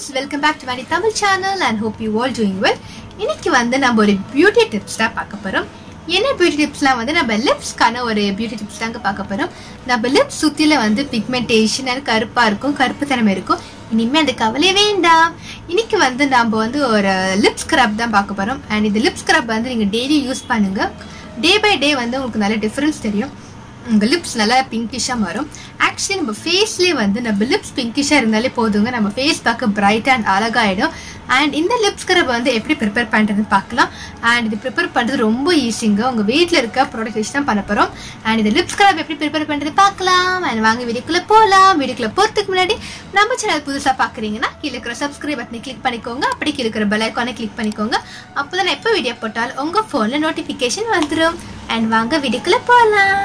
welcome back to my Tamil channel and hope you all doing well இன்னைக்கு வந்து நம்ம ஒரு பியூட்டி டிப்ஸ் தான் பார்க்க போறோம் என்ன பியூட்டி டிப்ஸ்லாம் வந்து நம்ம லிப்ஸ்க்கான ஒரு பியூட்டி டிப்ஸ் தாங்க பார்க்க போறோம் நம்ம லிப்ஸ் சுத்தில வந்து பிக்மெண்டேஷன் அது கருப்பா இருக்கும் கருப்பு தன்மை இருக்கும் இனிமே அந்த கவலையே வேண்டாம் இன்னைக்கு வந்து நம்ம வந்து ஒரு லிப் ஸ்க்ரப் தான் பார்க்க போறோம் அண்ட் இந்த லிப் ஸ்க்ரப் வந்து நீங்க டெய்லி யூஸ் பண்ணுங்க டே பை டே வந்து உங்களுக்கு நல்ல டிஃபரன்ஸ் தெரியும் உங்க லிப்ஸ் நல்லா பிங்கிஷா மாறும் ஆக்சுவலி நம்ம ஃபேஸ்லேயே வந்து நம்ம லிப்ஸ் பிங்கிஷா இருந்தாலே போதுங்க நம்ம ஃபேஸ் பார்க்க பிரைட் அண்ட் அழகாயிடும் அண்ட் இந்த லிப் ஸ்க்ரப் வந்து எப்படி ப்ரிப்பேர் பண்ணுறதுன்னு பார்க்கலாம் அண்ட் இது ப்ரிப்பேர் பண்ணுறது ரொம்ப ஈஸிங்க உங்கள் வீட்டில் இருக்க ப்ராடக்ட் வச்சு தான் பண்ண போகிறோம் அண்ட் இந்த லிப் ஸ்க்ரப் எப்படி ப்ரிப்பேர் பண்ணுறது பார்க்கலாம் அண்ட் வாங்க வீடியோக்குள்ளே போகலாம் வீடியோக்குள்ளே போகிறதுக்கு முன்னாடி நம்ம சேனல் புதுசாக பார்க்குறீங்கன்னா கீழே இருக்கிற சப்ஸ்கிரைப் பட்டனை கிளிக் பண்ணிக்கோங்க அப்படி கீழே இருக்கிற பெல் ஐக்கானை கிளிக் பண்ணிக்கோங்க அப்போ தான் எப்போ வீடியோ போட்டாலும் உங்கள் ஃபோனில் நோட்டிஃபிகேஷன் வந்துடும் அண்ட் வாங்க வீடியோக்குள்ளே போகலாம்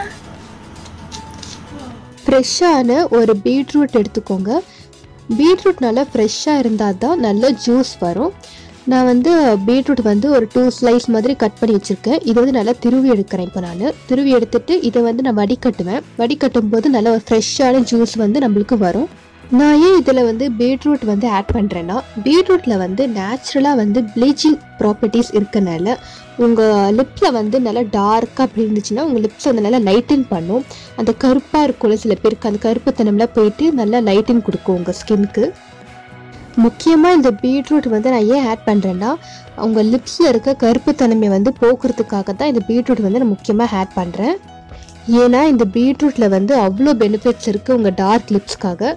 ஃப்ரெஷ்ஷான ஒரு பீட்ரூட் எடுத்துக்கோங்க பீட்ரூட் நல்லா ஃப்ரெஷ்ஷாக இருந்தால் தான் நல்ல ஜூஸ் வரும் நான் வந்து பீட்ரூட் வந்து ஒரு டூ ஸ்லைஸ் மாதிரி கட் பண்ணி வச்சுருக்கேன் இது வந்து நல்லா திருவி எடுக்கிறேன் இப்போ நான் திருவி எடுத்துட்டு இதை வந்து நான் வடிகட்டுவேன் வடிகட்டும் போது நல்ல ஒரு ஃப்ரெஷ்ஷான ஜூஸ் வந்து நம்மளுக்கு வரும் நான் ஏன் இதில் வந்து பீட்ரூட் வந்து ஆட் பண்ணுறேன்னா பீட்ரூட்டில் வந்து நேச்சுரலாக வந்து ப்ளீச்சிங் ப்ராப்பர்ட்டிஸ் இருக்கனால உங்கள் லிப்பில் வந்து நல்லா டார்க்காக அப்படி இருந்துச்சுன்னா உங்கள் லிப்ஸ் வந்து நல்லா லைட்டன் பண்ணும் அந்த கருப்பாக இருக்கும்ல சில பேருக்கு அந்த கருப்புத்தனம்லாம் போயிட்டு நல்லா லைட்டன் கொடுக்கும் உங்கள் ஸ்கின்க்கு முக்கியமாக இந்த பீட்ரூட் வந்து நான் ஏன் ஆட் பண்ணுறேன்னா உங்கள் லிப்ஸில் இருக்க கருப்புத்தன்மையை வந்து போக்குறதுக்காக தான் இந்த பீட்ரூட் வந்து நான் முக்கியமாக ஆட் பண்ணுறேன் ஏன்னா இந்த பீட்ரூட்டில் வந்து அவ்வளோ பெனிஃபிட்ஸ் இருக்குது உங்கள் டார்க் லிப்ஸ்க்காக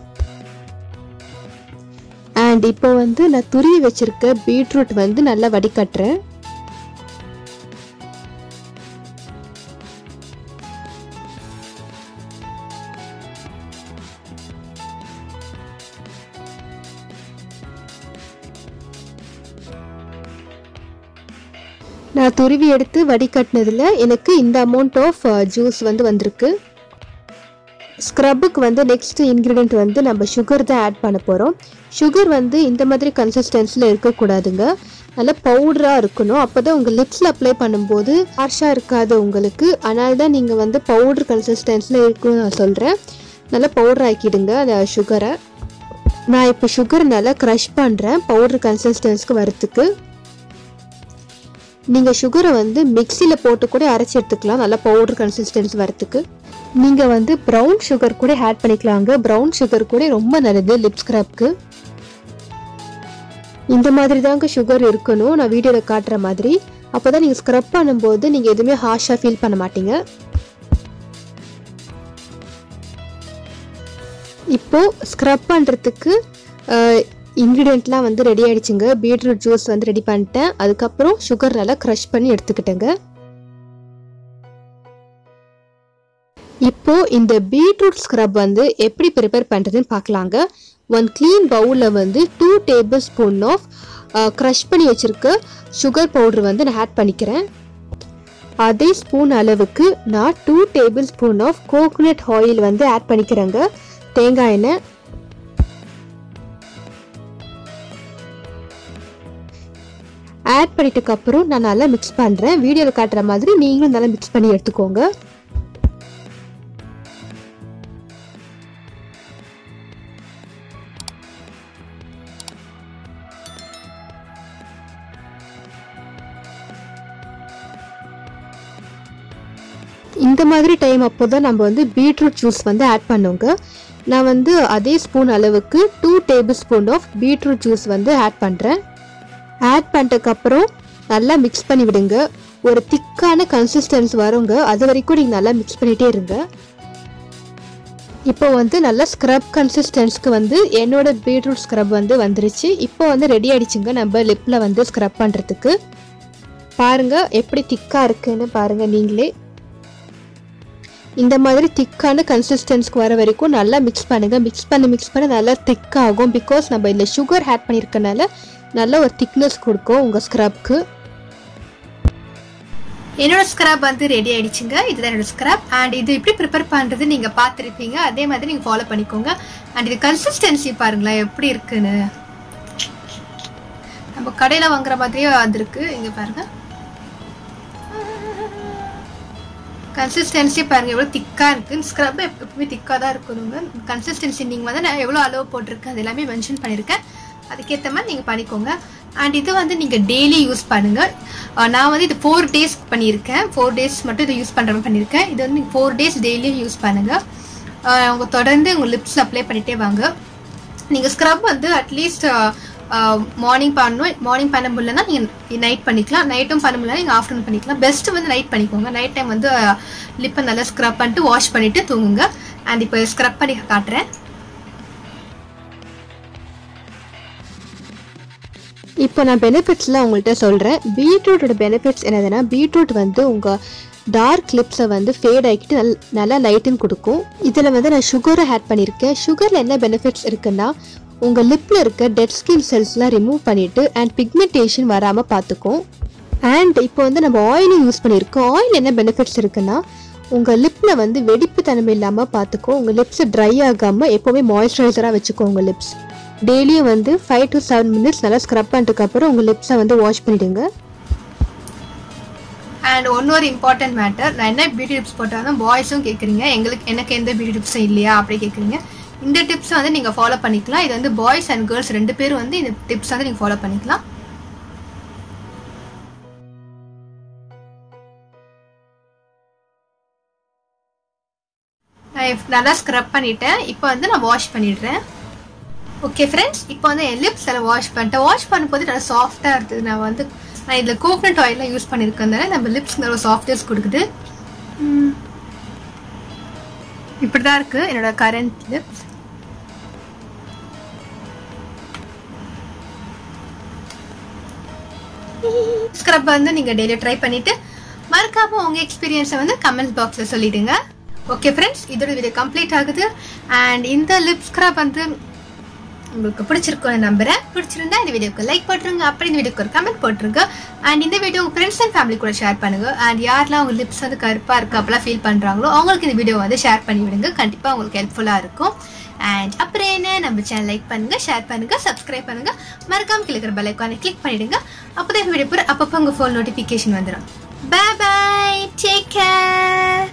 அண்ட் இப்போ வந்து நான் துருவி வச்சிருக்க பீட்ரூட் வந்து நல்லா வடிகட்டுறேன் நான் துருவி எடுத்து வடிகட்டினதில் எனக்கு இந்த அமௌண்ட் ஆஃப் ஜூஸ் வந்து வந்திருக்கு ஸ்க்ரப்புக்கு வந்து நெக்ஸ்ட் இன்க்ரீடியன்ட் வந்து நம்ம சுகர் தான் ஆட் பண்ண போகிறோம் சுகர் வந்து இந்த மாதிரி கன்சிஸ்டன்சியில் இருக்கக்கூடாதுங்க நல்லா பவுடராக இருக்கணும் அப்போ தான் உங்கள் லிப்ஸில் அப்ளை பண்ணும்போது ஹார்ஷாக இருக்காது உங்களுக்கு அதனால தான் நீங்கள் வந்து பவுடர் கன்சிஸ்டன்சியில் இருக்குன்னு நான் சொல்கிறேன் நல்லா பவுடர் ஆக்கிடுங்க அந்த சுகரை நான் இப்போ சுகர் நல்லா க்ரஷ் பண்ணுறேன் பவுடர் கன்சிஸ்டன்ஸ்க்கு வரத்துக்கு நீங்கள் சுகரை வந்து மிக்சியில் போட்டு கூட அரைச்சி எடுத்துக்கலாம் நல்லா பவுடர் கன்சிஸ்டன்ஸ் வரத்துக்கு நீங்கள் வந்து ப்ரௌன் சுகர் கூட ஆட் பண்ணிக்கலாங்க ப்ரௌன் சுகர் கூட ரொம்ப நல்லது லிப் ஸ்க்ரப்க்கு இந்த மாதிரி தாங்க சுகர் இருக்கணும் நான் வீடியோவில் காட்டுற மாதிரி அப்போ தான் நீங்கள் ஸ்க்ரப் பண்ணும்போது நீங்கள் எதுவுமே ஹாஷாக ஃபீல் பண்ண மாட்டீங்க இப்போது ஸ்க்ரப் பண்ணுறதுக்கு இன்க்ரீடியண்ட்லாம் வந்து ரெடி ஆகிடுச்சுங்க பீட்ரூட் ஜூஸ் வந்து ரெடி பண்ணிட்டேன் அதுக்கப்புறம் சுகர் நல்லா க்ரஷ் பண்ணி எடுத்துக்கிட்டேங்க இப்போ இந்த பீட்ரூட் ஸ்க்ரப் வந்து எப்படி ப்ரிப்பேர் பண்ணுறதுன்னு பார்க்கலாங்க ஒன் க்ளீன் பவுலில் வந்து two tablespoon of crush பண்ணி வச்சுருக்க சுகர் பவுடர் வந்து நான் ஆட் பண்ணிக்கிறேன் அதே ஸ்பூன் அளவுக்கு நான் two tablespoon of coconut oil வந்து ஆட் பண்ணிக்கிறேங்க தேங்காய் எண்ணெய் ஆட் பண்ணிட்டதுக்கு அப்புறம் நான் நல்லா மிக்ஸ் பண்ணுறேன் வீடியோவில் காட்டுற மாதிரி நீங்களும் நல்லா மிக்ஸ் பண்ணி எடுத்துக்கோங்க இந்த மாதிரி டைம் அப்போ தான் நம்ம வந்து பீட்ரூட் ஜூஸ் வந்து ஆட் பண்ணுவோங்க நான் வந்து அதே ஸ்பூன் அளவுக்கு two tablespoon of beetroot juice வந்து ஆட் பண்ணுறேன் ஆட் பண்ணிட்டதுக்கப்புறம் நல்லா மிக்ஸ் பண்ணி விடுங்க ஒரு திக்கான கன்சிஸ்டன்ஸ் வருங்க அது வரைக்கும் நீங்கள் நல்லா மிக்ஸ் பண்ணிகிட்டே இருங்க இப்போ வந்து நல்லா ஸ்க்ரப் கன்சிஸ்டன்ஸ்க்கு வந்து என்னோட பீட்ரூட் ஸ்க்ரப் வந்து வந்துருச்சு இப்போ வந்து ரெடி ஆயிடுச்சுங்க நம்ம லிப்பில் வந்து ஸ்க்ரப் பண்ணுறதுக்கு பாருங்கள் எப்படி திக்காக இருக்குன்னு பாருங்கள் நீங்களே இந்த மாதிரி திக்கான கன்சிஸ்டன்ஸ்க்கு வர வரைக்கும் நல்லா மிக்ஸ் பண்ணுங்கள் மிக்ஸ் பண்ணி மிக்ஸ் பண்ணி நல்லா திக்காகும் பிகாஸ் நம்ம இதில் சுகர் ஆட் பண்ணியிருக்கனால நல்ல ஒரு திக்னஸ் கொடுக்கும் உங்கள் ஸ்க்ரப்க்கு என்னோட ஸ்க்ரப் வந்து ரெடி ஆயிடுச்சுங்க இதுதான் என்னோட ஸ்க்ரப் அண்ட் இது எப்படி ப்ரிப்பேர் பண்ணுறது நீங்கள் பார்த்துருப்பீங்க அதே மாதிரி நீங்கள் ஃபாலோ பண்ணிக்கோங்க அண்ட் இது கன்சிஸ்டன்சி பாருங்களேன் எப்படி இருக்குன்னு நம்ம கடையில் வாங்குற மாதிரியே வந்திருக்கு இங்கே பாருங்க கன்சிஸ்டன்சி பாருங்க எவ்வளோ திக்காக இருக்குது ஸ்க்ரப் எப்பவுமே திக்காக தான் இருக்கணுங்க கன்சிஸ்டன்சி நீங்கள் வந்து நான் எவ்வளோ அளவு போட்டிருக்கேன் அது எல்லாமே மென்ஷன் பண்ணியிருக்கேன் அதுக்கேற்ற மாதிரி நீங்கள் பண்ணிக்கோங்க அண்ட் இது வந்து நீங்கள் டெய்லி யூஸ் பண்ணுங்க அஹ் நான் வந்து இது ஃபோர் டேஸ் பண்ணியிருக்கேன் ஃபோர் டேஸ் மட்டும் இதை யூஸ் பண்ணுற மாதிரி பண்ணியிருக்கேன் இது வந்து நீங்கள் ஃபோர் டேஸ் டெய்லியும் யூஸ் பண்ணுங்க அஹ் உங்க தொடர்ந்து உங்கள் லிப்ஸில் அப்ளை பண்ணிட்டே வாங்க நீங்கள் ஸ்க்ரப் வந்து அட்லீஸ்ட் மார்னிங் பண்ணணும் மார்னிங் பண்ண முடியலன்னா நீங்கள் நைட் பண்ணிக்கலாம் நைட்டும் பண்ண முடியல நீங்கள் ஆஃப்டர்நூன் பண்ணிக்கலாம் பெஸ்ட்டு வந்து நைட் பண்ணிக்கோங்க நைட் டைம் வந்து லிப்பை நல்லா ஸ்க்ரப் பண்ணிட்டு வாஷ் பண்ணிட்டு தூங்குங்க அண்ட் இப்போ ஸ்க்ரப் பண்ணி காட்டுறேன் இப்போ நான் பெனிஃபிட்ஸ்லாம் உங்கள்கிட்ட சொல்கிறேன் பீட்ரூட்டோட பெனிஃபிட்ஸ் என்னதுன்னா பீட்ரூட் வந்து உங்கள் டார்க் லிப்ஸை வந்து ஃபேட் ஆகிட்டு நல் நல்லா லைட்டன் கொடுக்கும் இதில் வந்து நான் சுகரை ஆட் பண்ணியிருக்கேன் சுகரில் என்ன பெனிஃபிட்ஸ் இருக்குன்னா உங்கள் லிப்பில் இருக்க டெட் ஸ்கின் செல்ஸ்லாம் ரிமூவ் பண்ணிவிட்டு அண்ட் பிக்மெண்டேஷன் வராமல் பார்த்துக்கும் அண்ட் இப்போ வந்து நம்ம ஆயிலும் யூஸ் பண்ணியிருக்கோம் ஆயில் என்ன பெனிஃபிட்ஸ் இருக்குன்னா உங்கள் லிப்பில் வந்து வெடிப்பு தன்மை இல்லாமல் பார்த்துக்கும் உங்கள் லிப்ஸை ட்ரை ஆகாமல் எப்போவுமே மாய்ஸ்சரைசராக வச்சுக்கோ உங்கள் லிப்ஸ் டெய்லியும் வந்து ஃபைவ் டு செவன் மினிட்ஸ் நல்லா ஸ்க்ரப் பண்ணிட்டுக்கு அப்புறம் உங்கள் லிப்ஸை வந்து வாஷ் பண்ணிடுங்க அண்ட் இன்னொரு இம்பார்ட்டன்ட் மேட்டர் நான் என்ன பியூட்டி டிப்ஸ் போட்டாலும் பாய்ஸும் கேட்குறீங்க எங்களுக்கு எனக்கு எந்த பியூட்டி டிப்ஸும் இல்லையா அப்படி கேட்குறீங்க இந்த டிப்ஸ் வந்து நீங்கள் ஃபாலோ பண்ணிக்கலாம் இது வந்து பாய்ஸ் அண்ட் கேர்ள்ஸ் ரெண்டு பேரும் வந்து இந்த டிப்ஸ் வந்து நீங்கள் ஃபாலோ பண்ணிக்கலாம் நான் இப்ப நல்லா ஸ்க்ரப் பண்ணிட்டேன் இப்போ வந்து நான் வாஷ் பண்ணிடுறேன் ஓகே ஃப்ரெண்ட்ஸ் இப்போ வந்து என் லிப்ஸ் எல்லாம் வாஷ் பண்ணிட்டேன் வாஷ் பண்ணும்போது நல்லா சாஃப்டாக இருந்தது நான் வந்து நான் இதில் கோகனட் ஆயிலாம் யூஸ் பண்ணியிருக்கேன் நம்ம லிப்ஸ் நல்லா சாஃப்ட்னஸ் கொடுக்குது இப்படி தான் இருக்குது என்னோட கரண்ட் லிப்ஸ் ஸ்க்ரப் வந்து நீங்கள் டெய்லி ட்ரை பண்ணிவிட்டு மறக்காம உங்கள் எக்ஸ்பீரியன்ஸை வந்து கமெண்ட் பாக்ஸில் சொல்லிடுங்க ஓகே ஃப்ரெண்ட்ஸ் இதோட வீடியோ கம்ப்ளீட் ஆகுது அண்ட் இந்த லிப் ஸ்க்ரப் வந்து உங்களுக்கு பிடிச்சிருக்கும்னு நம்புறேன் பிடிச்சிருந்தா இந்த வீடியோக்கு லைக் போட்டுருங்க அப்படி இந்த வீடியோக்கு ஒரு கமெண்ட் போட்டுருங்க அண்ட் இந்த வீடியோ உங்க ஃப்ரெண்ட்ஸ் அண்ட் ஃபேமிலி கூட ஷேர் பண்ணுங்க அண்ட் யாரெல்லாம் உங்க லிப்ஸ் வந்து கருப்பா இருக்கு அப்பெல்லாம் ஃபீல் பண்றாங்களோ அவங்களுக்கு இந்த வீடியோ வந்து ஷேர் பண்ணி விடுங்க கண்டிப்பா உங்களுக்கு ஹெல்ப்ஃபுல்லா இருக்கும் அண்ட் அப்புறம் என்ன நம்ம சேனல் லைக் பண்ணுங்க ஷேர் பண்ணுங்க சப்ஸ்கிரைப் பண்ணுங்க மறக்காம கிளிக்கிற பெல் ஐக்கானை கிளிக் பண்ணிடுங்க அப்போதான் வீடியோ பூரா அப்பப்போ உங்க ஃபோன் நோட்டிஃபிகேஷன் வந்துடும் பை பை டேக் கேர்